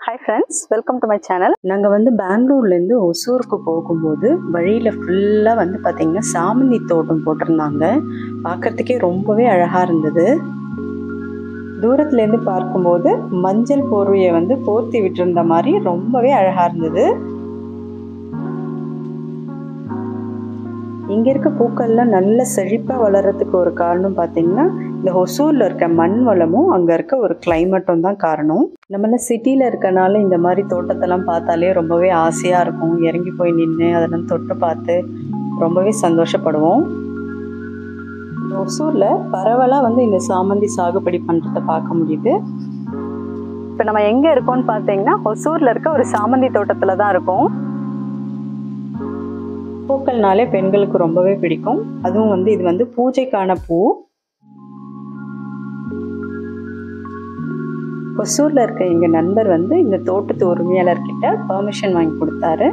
hi friends welcome to my channel நாங்கள் வந்து பெங்களூர்லேருந்து ஒசூருக்கு போகும்போது வழியில் ஃபுல்லாக வந்து பார்த்திங்கன்னா சாமந்தி தோட்டம் போட்டிருந்தாங்க பார்க்கறதுக்கே ரொம்பவே அழகாக இருந்தது தூரத்துலேருந்து பார்க்கும்போது மஞ்சள் போர்வையை வந்து போர்த்தி விட்டிருந்த மாதிரி ரொம்பவே அழகாக இருந்தது இங்கே இருக்க பூக்கள்லாம் நல்ல செழிப்பாக வளர்கிறதுக்கு ஒரு காரணம் பார்த்தீங்கன்னா இந்த ஒசூரில் இருக்க மண் வளமும் அங்கே இருக்க ஒரு கிளைமேட்டும் தான் காரணம் நம்மளாம் சிட்டியில் இருக்கனால இந்த மாதிரி தோட்டத்தெல்லாம் பார்த்தாலே ரொம்பவே ஆசையாக இருக்கும் இறங்கி போய் நின்று அதெல்லாம் தொட்டு பார்த்து ரொம்பவே சந்தோஷப்படுவோம் ஒசூரில் பரவலாக வந்து இந்த சாமந்தி சாகுபடி பண்ணுறதை பார்க்க முடியுது இப்போ நம்ம எங்கே இருக்கோம்னு பார்த்தீங்கன்னா ஒசூரில் இருக்க ஒரு சாமந்தி தோட்டத்தில் தான் இருக்கோம் பூக்கள்னாலே பெண்களுக்கு ரொம்பவே பிடிக்கும் அதுவும் வந்து இது வந்து பூஜைக்கான பூ ஒசூரில் இருக்க எங்கள் நண்பர் வந்து இந்த தோட்டத்து உரிமையாளர்கிட்ட பெர்மிஷன் வாங்கி கொடுத்தாரு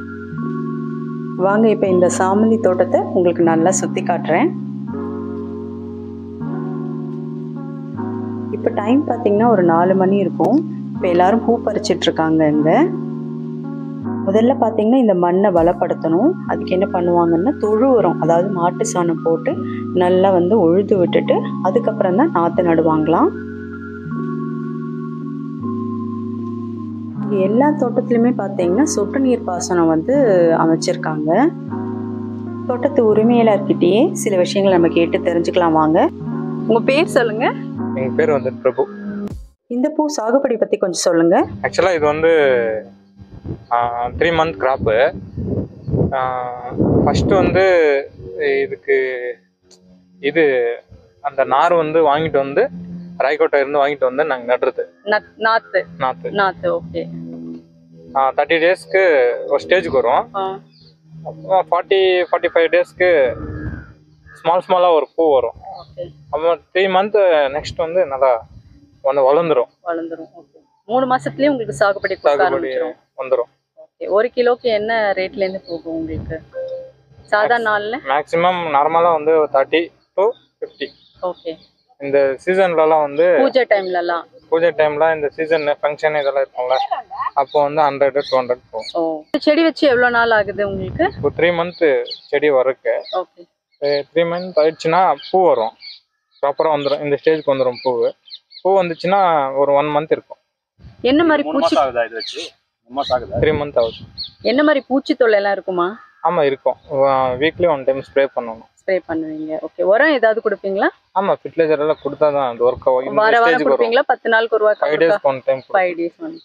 வாங்க இப்போ இந்த சாமந்தி தோட்டத்தை உங்களுக்கு நல்லா சுற்றி காட்டுறேன் இப்போ டைம் பார்த்தீங்கன்னா ஒரு நாலு மணி இருக்கும் இப்போ எல்லாரும் பூ பறிச்சிட்டு இருக்காங்க இங்கே முதல்ல பார்த்தீங்கன்னா இந்த மண்ணை வளப்படுத்தணும் அதுக்கு என்ன பண்ணுவாங்கன்னா தொழு உரம் அதாவது மாட்டு சாணம் போட்டு நல்லா வந்து உழுது விட்டுட்டு அதுக்கப்புறம் தான் நாற்று நடுவாங்களாம் இங்க எல்லா தோட்டத்துலையுமே பார்த்தீங்கன்னா சொட்டு நீர் பாசனம் வந்து அமைச்சிருக்காங்க தோட்டத்து உரிமையாளர்கிட்டயே சில விஷயங்களை நம்ம கேட்டு தெரிஞ்சுக்கலாம் வாங்க உங்கள் பேர் சொல்லுங்கள் எங்கள் பேர் வந்து பிரபு இந்த பூ சாகுபடி பற்றி கொஞ்சம் சொல்லுங்க ஆக்சுவலாக இது வந்து த்ரீ மந்த் கிராப்பு ஃபஸ்ட்டு வந்து இதுக்கு இது அந்த நார் வந்து வாங்கிட்டு வந்து ராய்கோட்டை இருந்து வாங்கிட்டு வந்து நாங்கள் நடுறது நத் நாற்று நாற்று நாற்று ஓகே தேர்ட்டி டேஸ்க்கு ஒரு ஸ்டேஜுக்கு வரும் ஃபார்ட்டி ஃபார்ட்டி ஃபைவ் டேஸ்க்கு ஸ்மால் ஸ்மாலாக ஒரு பூ வரும் ஓகே அப்புறம் த்ரீ மந்த் நெக்ஸ்ட் வந்து நல்லா ஒன்று வளர்ந்துரும் வளர்ந்துரும் ஓகே மூணு மாசத்துலயே உங்களுக்கு சாகுபடி கொடுக்க சாகுபடி ஆரம்பிச்சிடும் வந்துடும் ஓகே ஒரு கிலோக்கு என்ன ரேட்ல இருந்து போகும் உங்களுக்கு சாதா நாள்ல மேக்ஸிமம் நார்மலாக வந்து தேர்ட்டி டு ஃபிஃப்டி ஓகே இந்த சீசன்லலாம் வந்து பூஜை டைம்ல எல்லாம் பூஜை டைம்ல இந்த சீசன் ஃபங்க்ஷன் இதெல்லாம் இருக்கும்ல அப்போ வந்து ஹண்ட்ரட் டூ ஹண்ட்ரட் போகும் ஓ செடி வச்சு எவ்வளவு நாள் ஆகுது உங்களுக்கு இப்போ த்ரீ மந்த் செடி வரக்கு ஓகே த்ரீ மந்த் ஆயிடுச்சுன்னா பூ வரும் ப்ராப்பராக வந்துடும் இந்த ஸ்டேஜ்க்கு வந்துடும் பூ பூ வந்துச்சுன்னா ஒரு ஒன் மந்த் இருக்கும் என்ன மாதிரி மூணு பூச்சி மாசம் ஆகுதா இது வச்சு மூணு மாசம் ஆகுதா த்ரீ மந்த் ஆகுது என்ன மாதிரி பூச்சி தொல்லை எல்லாம் இருக்குமா ஆமாம் இருக்கும் வீக்லி ஒன் டைம் ஸ்ப்ரே பண்ணணும் ஸ்ப்ரே பண்ணுவீங்க ஓகே உரம் ஏதாவது கொடுப்பீங்களா ஆமாம் ஃபெர்டிலைசர் எல்லாம் கொடுத்தா தான் அது ஒர்க் ஆகும் இந்த வார வாரம் ஸ்டேஜுக்கு வரும் கொடுப்பீங்களா பத்து நாளுக்கு ஒரு ஃபைவ் வாரம் டேஸ்க்கு ஒன் டைம் ஃபைவ் டேஸ் வந்து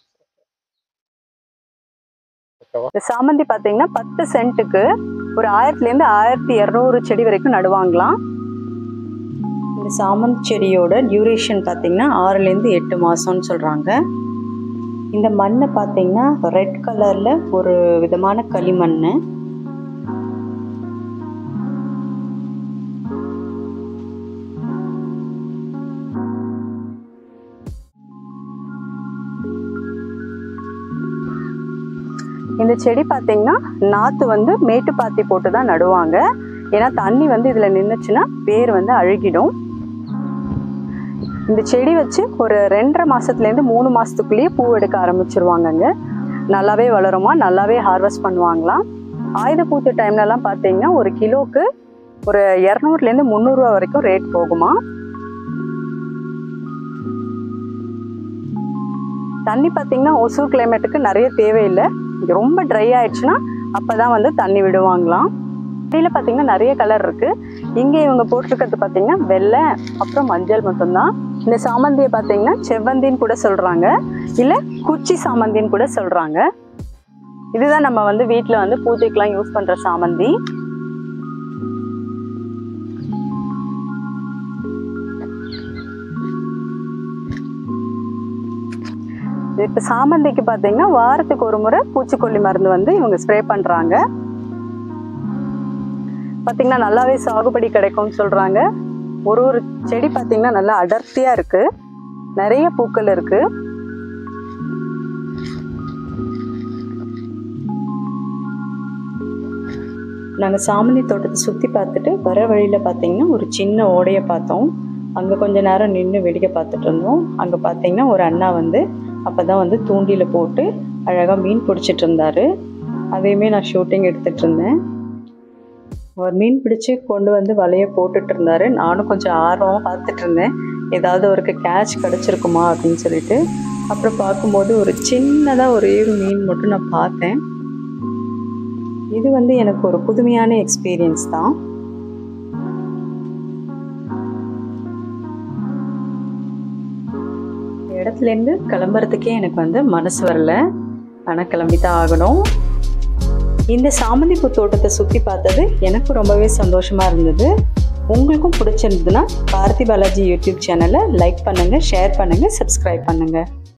இந்த சாமந்தி பார்த்தீங்கன்னா பத்து சென்ட்டுக்கு ஒரு ஆயிரத்துலேருந்து ஆயிரத்தி இரநூறு செடி வரைக்கும் நடுவாங்களாம் இந்த சாமந்தி செடியோட டியூரேஷன் பார்த்தீங்கன்னா ஆறுலேருந்து எட்டு மாதம்னு சொல்கிறாங்க இந்த மண்ணை பார்த்தீங்கன்னா ரெட் கலரில் ஒரு விதமான களிமண் இந்த செடி பார்த்தீங்கன்னா நாற்று வந்து மேட்டுப்பாத்தி போட்டு தான் நடுவாங்க ஏன்னா தண்ணி வந்து இதில் நின்றுச்சுன்னா வேர் வந்து அழுகிடும் இந்த செடி வச்சு ஒரு ரெண்டரை மாசத்துலேருந்து மூணு மாசத்துக்குள்ளேயே பூ எடுக்க ஆரம்பிச்சிருவாங்கங்க நல்லாவே வளருமா நல்லாவே ஹார்வெஸ்ட் பண்ணுவாங்களாம் ஆயுத பூத்து டைம்லலாம் பார்த்தீங்கன்னா ஒரு கிலோக்கு ஒரு இரநூறுலேருந்து முந்நூறுரூவா வரைக்கும் ரேட் போகுமா தண்ணி பார்த்தீங்கன்னா ஒசூர் கிளைமேட்டுக்கு நிறைய தேவையில்லை இங்க ரொம்ப ட்ரை ஆயிடுச்சுன்னா அப்பதான் வந்து தண்ணி விடுவாங்களாம் செடியில பார்த்தீங்கன்னா நிறைய கலர் இருக்கு இங்கே இவங்க போட்டிருக்கிறது பார்த்தீங்கன்னா வெள்ளை அப்புறம் மஞ்சள் மட்டும்தான் இந்த சாமந்தியை பார்த்தீங்கன்னா செவ்வந்தின்னு கூட சொல்றாங்க இல்ல குச்சி சாமந்தின்னு கூட சொல்றாங்க இதுதான் நம்ம வந்து வீட்டில் வந்து பூஜைக்கெல்லாம் யூஸ் பண்ற சாமந்தி இப்போ சாமந்திக்கு பார்த்தீங்கன்னா வாரத்துக்கு ஒரு முறை பூச்சிக்கொல்லி மருந்து வந்து இவங்க ஸ்ப்ரே பண்ணுறாங்க பார்த்தீங்கன்னா நல்லாவே சாகுபடி கிடைக்கும்னு சொல்கிறாங்க ஒரு ஒரு செடி பார்த்தீங்கன்னா நல்லா அடர்த்தியாக இருக்குது நிறைய பூக்கள் இருக்குது நாங்கள் சாமந்தி தோட்டத்தை சுற்றி பார்த்துட்டு வர வழியில் பார்த்தீங்கன்னா ஒரு சின்ன ஓடையை பார்த்தோம் அங்கே கொஞ்ச நேரம் நின்று வேடிக்கை பார்த்துட்டு இருந்தோம் அங்கே பார்த்தீங்கன்னா ஒரு அண்ணா வந்து அப்போ தான் வந்து தூண்டியில் போட்டு அழகாக மீன் பிடிச்சிட்டு இருந்தாரு அதையுமே நான் ஷூட்டிங் எடுத்துகிட்டு இருந்தேன் அவர் மீன் பிடிச்சி கொண்டு வந்து வலையை போட்டுட்டு இருந்தாரு நானும் கொஞ்சம் ஆர்வமாக பார்த்துட்டு இருந்தேன் ஏதாவது அவருக்கு கேட்ச் கிடச்சிருக்குமா அப்படின்னு சொல்லிட்டு அப்புறம் பார்க்கும்போது ஒரு சின்னதாக ஒரே ஒரு மீன் மட்டும் நான் பார்த்தேன் இது வந்து எனக்கு ஒரு புதுமையான எக்ஸ்பீரியன்ஸ் தான் இந்த இடத்துலேருந்து கிளம்புறதுக்கே எனக்கு வந்து மனசு வரல ஆனால் கிளம்பி தான் ஆகணும் இந்த சாமந்திப்பூ தோட்டத்தை சுற்றி பார்த்தது எனக்கு ரொம்பவே சந்தோஷமாக இருந்தது உங்களுக்கும் பிடிச்சிருந்ததுன்னா பாரதி பாலாஜி யூடியூப் சேனலை லைக் பண்ணுங்கள் ஷேர் பண்ணுங்கள் சப்ஸ்கிரைப் பண்ணுங்கள்